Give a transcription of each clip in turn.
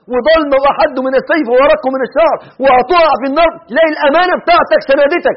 وضلمة وأحد من السيف ورق من الشعر وهتقع في النار تلاقي الأمانة بتاعتك سندتك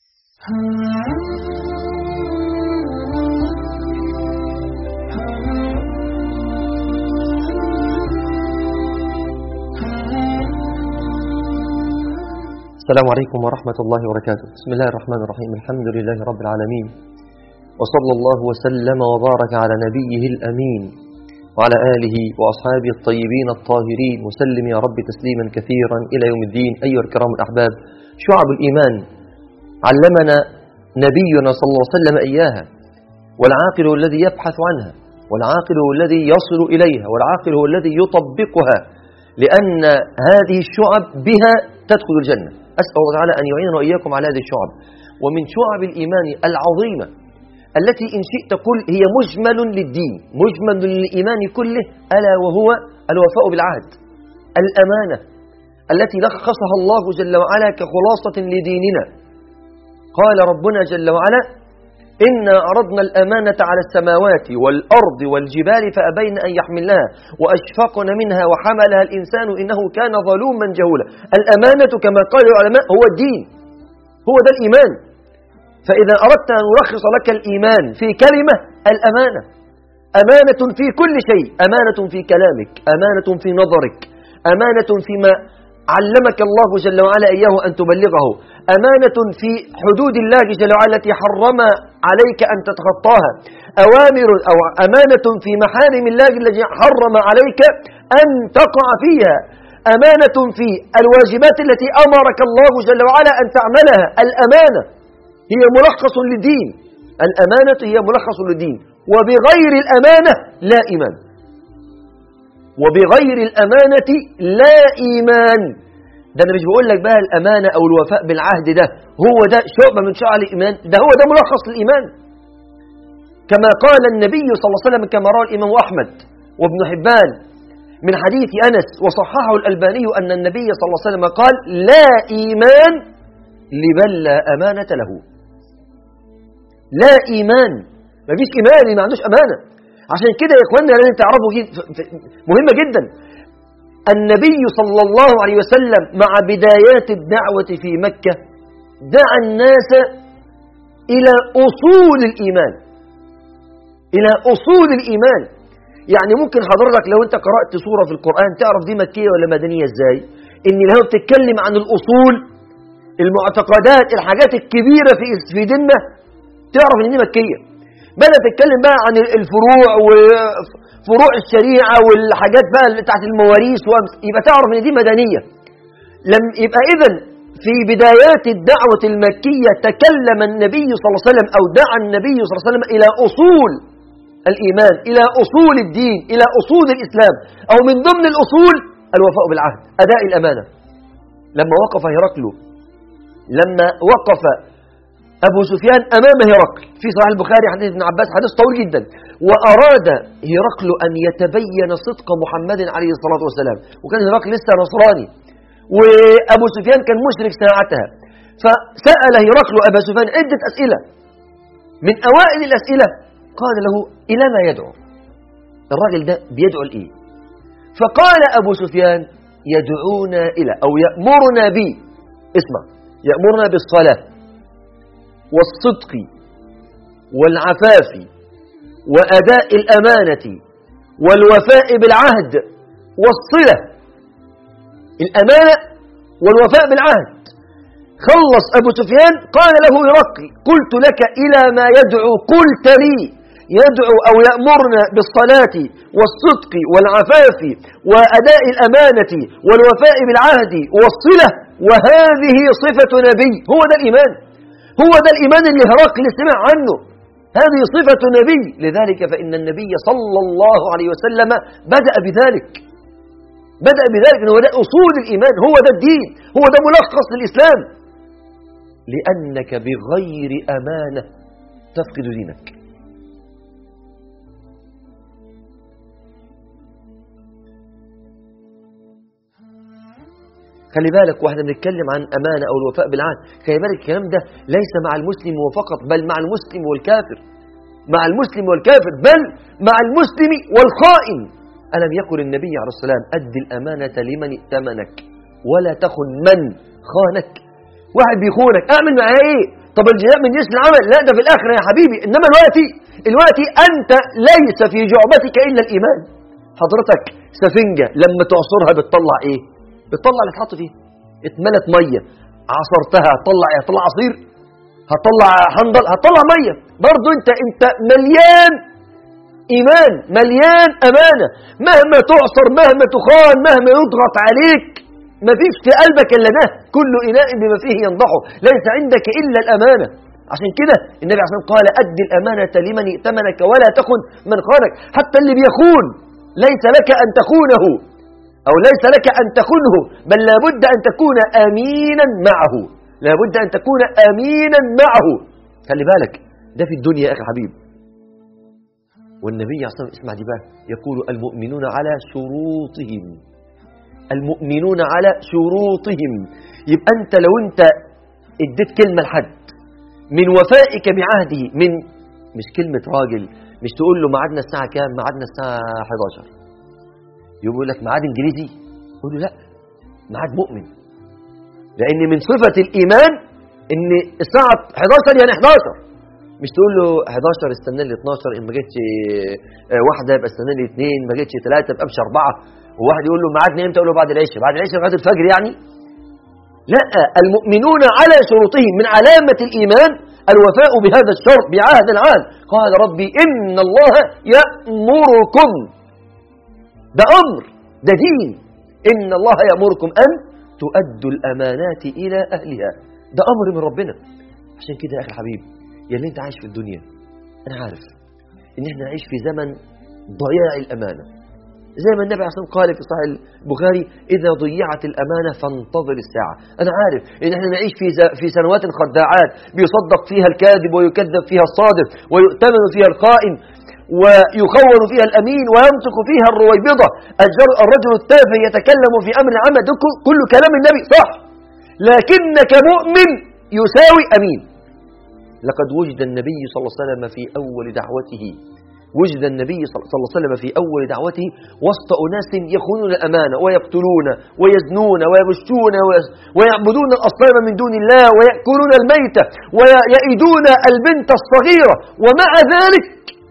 السلام عليكم ورحمة الله وبركاته بسم الله الرحمن الرحيم الحمد لله رب العالمين وصلى الله وسلم وبارك على نبيه الأمين وعلى آله وأصحابه الطيبين الطاهرين وسلم يا رب تسليما كثيرا إلى يوم الدين أيها الكرام الأحباب شعب الإيمان علمنا نبينا صلى الله عليه وسلم إياها والعاقل هو الذي يبحث عنها والعاقل هو الذي يصل إليها والعاقل هو الذي يطبقها لأن هذه الشعب بها تدخل الجنة أسأل الله تعالى أن يعيننا وإياكم على هذه الشعب ومن شعب الإيمان العظيمة التي إن شئت قل هي مجمل للدين مجمل للإيمان كله ألا وهو الوفاء بالعهد الأمانة التي لخصها الله جل وعلا كخلاصة لديننا قال ربنا جل وعلا إنا عرضنا الأمانة على السماوات والأرض والجبال فأبين أن يحملنها وأشفقن منها وحملها الإنسان إنه كان ظلوما جهولا الأمانة كما قال العلماء هو الدين هو ده الإيمان فإذا أردت أن ألخص لك الإيمان في كلمة الأمانة أمانة في كل شيء أمانة في كلامك أمانة في نظرك أمانة فيما علمك الله جل وعلا إياه أن تبلغه أمانة في حدود الله جل وعلا التي حرم عليك أن تتخطاها أوامر أو أمانة في محارم الله التي حرم عليك أن تقع فيها أمانة في الواجبات التي أمرك الله جل وعلا أن تعملها الأمانة هي ملخص للدين الأمانة هي ملخص للدين وبغير الأمانة لا إيمان وبغير الأمانة لا إيمان ده أنا مش بقول لك بقى الأمانة أو الوفاء بالعهد ده هو ده شعبة من شعب الإيمان ده هو ده ملخص للإيمان كما قال النبي صلى الله عليه وسلم كما روى الإمام أحمد وابن حبان من حديث أنس وصححه الألباني أن النبي صلى الله عليه وسلم قال لا إيمان لمن لا أمانة له لا إيمان ما فيش إيمان ما عندوش أمانة عشان كده يا إخواننا لازم تعرفوا مهمة جدا النبي صلى الله عليه وسلم مع بدايات الدعوة في مكة دعا الناس إلى أصول الإيمان إلى أصول الإيمان يعني ممكن حضرتك لو أنت قرأت سورة في القرآن تعرف دي مكية ولا مدنية إزاي إن لو بتتكلم عن الأصول المعتقدات الحاجات الكبيرة في في ديننا تعرف ان دي مكيه بدأ تتكلم بقى عن الفروع وفروع الشريعة والحاجات بقى اللي بتاعت المواريث يبقى تعرف ان دي مدنية لم يبقى اذا في بدايات الدعوة المكية تكلم النبي صلى الله عليه وسلم او دعا النبي صلى الله عليه وسلم الى اصول الايمان الى اصول الدين الى اصول الاسلام او من ضمن الاصول الوفاء بالعهد اداء الامانة لما وقف هرقل لما وقف أبو سفيان أمام هرقل في صحيح البخاري حديث ابن عباس حديث طويل جدا وأراد هرقل أن يتبين صدق محمد عليه الصلاة والسلام وكان هرقل لسه نصراني وأبو سفيان كان مشرك ساعتها فسأل هرقل أبا سفيان عدة أسئلة من أوائل الأسئلة قال له إلى ما يدعو الراجل ده بيدعو لإيه فقال أبو سفيان يدعونا إلى أو يأمرنا بي اسمع يأمرنا بالصلاة والصدق والعفاف وأداء الأمانة والوفاء بالعهد والصلة الأمانة والوفاء بالعهد خلص أبو سفيان قال له هرقل قلت لك إلى ما يدعو قلت لي يدعو أو يأمرنا بالصلاة والصدق والعفاف وأداء الأمانة والوفاء بالعهد والصلة وهذه صفة نبي هو ده الإيمان هو ده الإيمان اللي هرقل سمع عنه هذه صفة نبي لذلك فإن النبي صلى الله عليه وسلم بدأ بذلك بدأ بذلك هو ده أصول الإيمان هو ده الدين هو ده ملخص للإسلام لأنك بغير أمانة تفقد دينك خلي بالك واحنا بنتكلم عن أمانة أو الوفاء بالعهد خلي بالك الكلام ده ليس مع المسلم وفقط بل مع المسلم والكافر مع المسلم والكافر بل مع المسلم والخائن ألم يقل النبي عليه السلام أد الأمانة لمن ائتمنك ولا تخن من خانك واحد بيخونك أعمل معاه إيه طب الجزاء من جنس العمل لا ده في الآخرة يا حبيبي إنما دلوقتي دلوقتي أنت ليس في جعبتك إلا الإيمان حضرتك سفنجة لما تعصرها بتطلع إيه بتطلع اللي اتحط فيها اتملت مية عصرتها هتطلع إيه هتطلع عصير هتطلع حنظل هتطلع مية برضو انت انت مليان ايمان مليان امانة مهما تعصر مهما تخان مهما يضغط عليك ما فيش في قلبك الا ده كل اناء بما فيه ينضحه ليس عندك الا الامانة عشان كده النبي عليه الصلاه والسلام قال اد الامانة لمن ائتمنك ولا تخن من خانك حتى اللي بيخون ليس لك ان تخونه او ليس لك ان تخنه بل لابد ان تكون امينا معه لابد أن تكون أمينا معه خلي بالك ده في الدنيا يا أخي حبيب والنبي عليه الصلاة والسلام اسمع دي بقى يقول المؤمنون على شروطهم المؤمنون على شروطهم يبقى أنت لو أنت اديت كلمة لحد من وفائك بعهده من مش كلمة راجل مش تقول له ميعادنا الساعة كام ميعادنا الساعة 11 يقول لك ميعاد انجليزي يقول له لا ميعاد مؤمن لأن من صفة الإيمان إن الساعة 11 يعني 11 مش تقول له 11 استنى لي 12 إن ما جتش واحدة يبقى استنى لي اثنين ما جتش ثلاثة يبقى امشي أربعة وواحد يقول له ميعادنا إمتى يقول له بعد العشاء بعد العشاء لغاية الفجر يعني لا المؤمنون على شروطهم من علامة الإيمان الوفاء بهذا الشرط بعهد العهد قال ربي إن الله يأمركم ده أمر ده دين إن الله يأمركم أن تؤدوا الأمانات إلى أهلها ده أمر من ربنا عشان كده يا أخي الحبيب يا اللي أنت عايش في الدنيا أنا عارف إن إحنا نعيش في زمن ضياع الأمانة زي ما النبي عليه الصلاة والسلام قال في صحيح البخاري إذا ضيعت الأمانة فانتظر الساعة أنا عارف إن إحنا نعيش في في سنوات خداعات بيصدق فيها الكاذب ويكذب فيها الصادق ويؤتمن فيها الخائن ويخون فيها الأمين وينطق فيها الرويبضة الرجل التافه يتكلم في أمر العمل كل كلام النبي صح لكنك مؤمن يساوي أمين لقد وجد النبي صلى الله عليه وسلم في أول دعوته وجد النبي صلى الله عليه وسلم في أول دعوته وسط أناس يخونون الأمانة ويقتلون ويزنون ويغشون ويعبدون الأصنام من دون الله ويأكلون الميتة ويئدون البنت الصغيرة ومع ذلك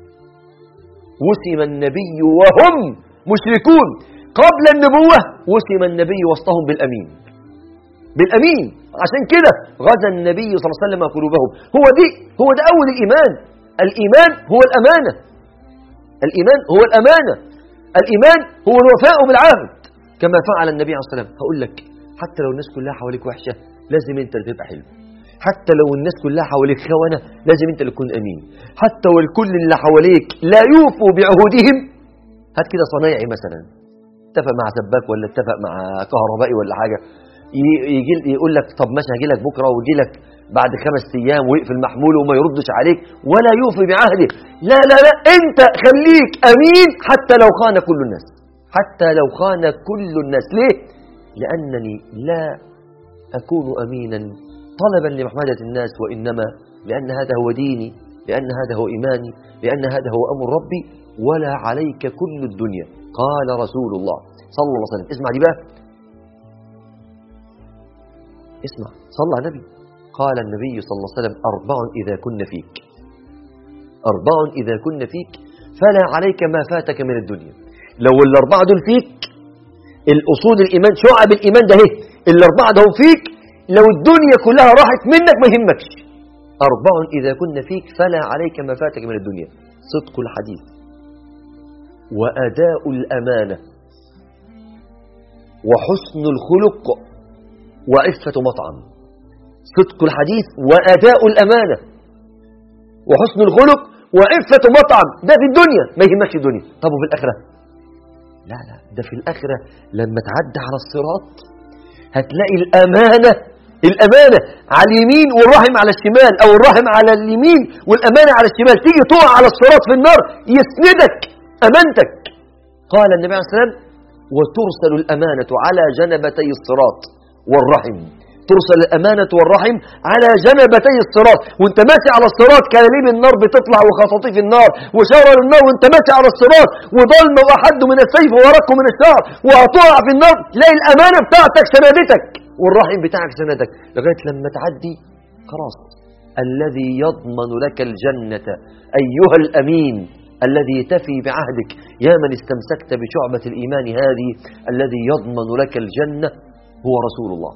وسم النبي وهم مشركون قبل النبوة وسم النبي وسطهم بالأمين بالأمين عشان كده غزا النبي صلى الله عليه وسلم قلوبهم هو دي هو ده أول الإيمان الإيمان هو الأمانة الإيمان هو الأمانة الإيمان هو الوفاء بالعهد كما فعل النبي عليه الصلاة والسلام هقول لك حتى لو الناس كلها حواليك وحشة لازم أنت اللي تبقى حلو حتى لو الناس كلها حواليك خونة لازم أنت اللي تكون أمين حتى والكل اللي حواليك لا يوفوا بعهودهم هات كده صنايعي مثلا اتفق مع سباك ولا اتفق مع كهربائي ولا حاجة يجي يقول لك طب ماشي هجي لك بكره ويجي لك بعد خمس ايام ويقفل محمول وما يردش عليك ولا يوفي بعهده لا لا لا انت خليك امين حتى لو خان كل الناس حتى لو خان كل الناس ليه لانني لا اكون امينا طلبا لمحمدة الناس وانما لان هذا هو ديني لان هذا هو ايماني لان هذا هو امر ربي ولا عليك كل الدنيا قال رسول الله صلى الله عليه وسلم اسمع دي بقى اسمع صلى على النبي قال النبي صلى الله عليه وسلم أربع إذا كن فيك أربع إذا كن فيك فلا عليك ما فاتك من الدنيا لو الأربعة دول فيك الأصول الإيمان شعب الإيمان ده هي الأربعة دول فيك لو الدنيا كلها راحت منك ما يهمكش أربع إذا كن فيك فلا عليك ما فاتك من الدنيا صدق الحديث وأداء الأمانة وحسن الخلق وعفة مطعم صدق الحديث وأداء الأمانة وحسن الخلق وعفة مطعم ده في الدنيا ما يهمكش الدنيا طب وفي الآخرة لا لا ده في الآخرة لما تعدي على الصراط هتلاقي الأمانة الأمانة على اليمين والرحم على الشمال أو الرحم على اليمين والأمانة على الشمال تيجي تقع على الصراط في النار يسندك أمانتك قال النبي عليه الصلاة والسلام وترسل الأمانة على جنبتي الصراط والرحم ترسل الأمانة والرحم على جنبتي الصراط وانت ماشي على الصراط كلاليب النار بتطلع وخطاطيف النار وشرر النار وانت ماشي على الصراط وضلمة وأحد من السيف ورق من الشعر وهتقع في النار تلاقي الأمانة بتاعتك سندتك والرحم بتاعك سندك لغاية لما تعدي خلاص الذي يضمن لك الجنة أيها الأمين الذي تفي بعهدك يا من استمسكت بشعبة الإيمان هذه الذي يضمن لك الجنة هو رسول الله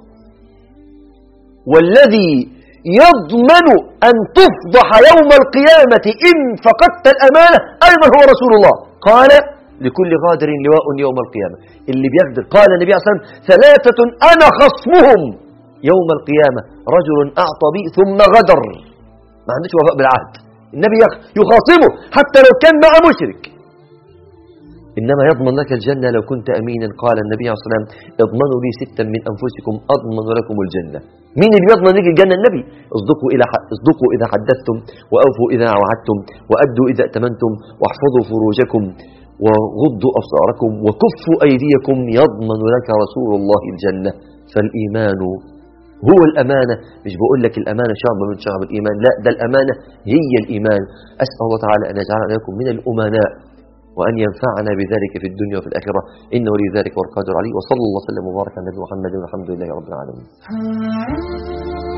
والذي يضمن أن تفضح يوم القيامة إن فقدت الأمانة أيضا هو رسول الله قال لكل غادر لواء يوم القيامة اللي بيغدر قال النبي عليه الصلاة والسلام ثلاثة أنا خصمهم يوم القيامة رجل أعطى بي ثم غدر ما عندوش وفاء بالعهد النبي يخاصمه حتى لو كان مع مشرك إنما يضمن لك الجنة لو كنت أمينا قال النبي عليه الصلاة والسلام اضمنوا لي ستا من أنفسكم أضمن لكم الجنة مين اللي يضمن لك الجنة النبي اصدقوا, إلى اصدقوا إذا حدثتم وأوفوا إذا وعدتم وأدوا إذا ائتمنتم واحفظوا فروجكم وغضوا أبصاركم وكفوا أيديكم يضمن لك رسول الله الجنة فالإيمان هو الأمانة مش بقول لك الأمانة شعبة من شعب الإيمان لا ده الأمانة هي الإيمان أسأل الله تعالى أن يجعلنا لكم من الأمناء وأن ينفعنا بذلك في الدنيا وفي الآخرة إنه ولي ذلك والقادر عليه وصلى الله وسلم وبارك على النبي محمد والحمد لله رب العالمين